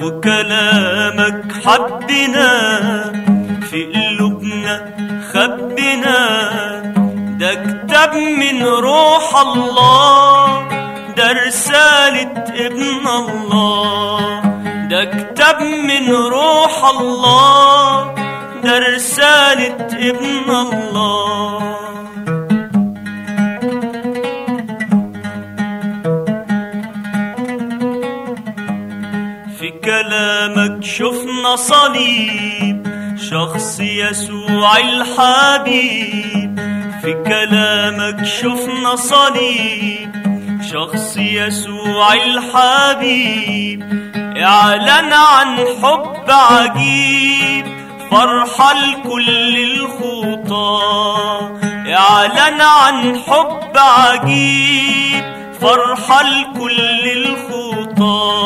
وكلامك حبنا في قلوبنا خبنا ده كتاب من روح الله ده رسالة ابن الله ده كتاب من روح الله ده رسالة ابن الله في كلامك شفنا صليب شخص يسوع الحبيب في كلامك شفنا صليب شخص يسوع الحبيب اعلن عن حب عجيب فرحة لكل الخطى اعلن عن حب عجيب فرحة لكل الخطى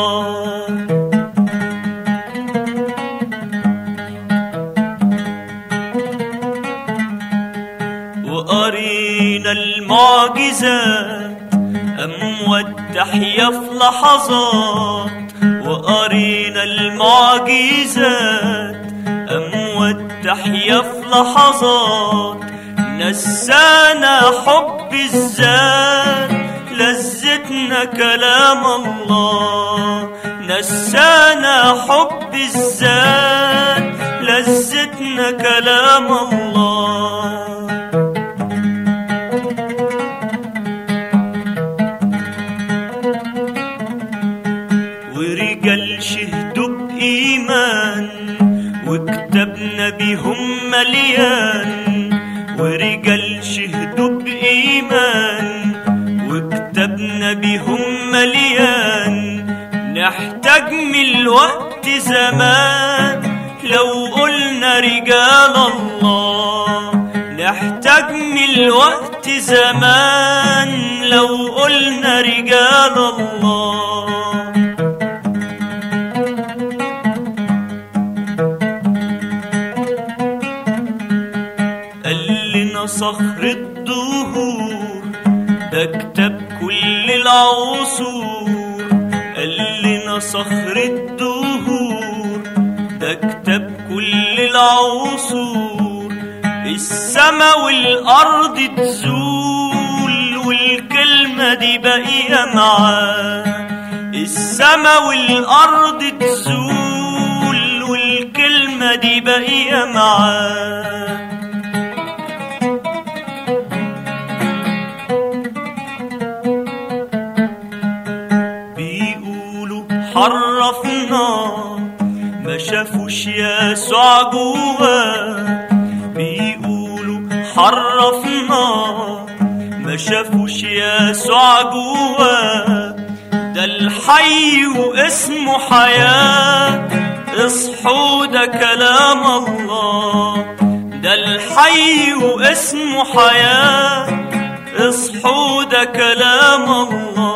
وقرينا المعجزات أموات تحيا في لحظات وقرينا المعجزات أموات تحيا في لحظات نسانا حب الذات لذتنا كلام الله نسانا حب الذات لذتنا كلام الله ورجال شهدوا بإيمان وكتبنا بيهم مليان ورجال شهدوا بإيمان وكتبنا بيهم مليان نحتاج من الوقت زمان لو قلنا رجال الله نحتاج من الوقت زمان لو قلنا رجال الله قال لنا صخر الدهور ده كتاب كل العصور قال لنا صخر الدهور ده كتاب كل العصور السما والأرض تزول والكلمة دي باقية معاه السما والأرض تزول والكلمة دي باقية معاه بيقولوا حرفنا ما شافوش يسوع جواه بيقولوا حرفنا ما شافوش يسوع جواه ده الحي واسمه حياة اصحوا ده كلام الله ده الحي واسمه حياة اصحوا ده كلام الله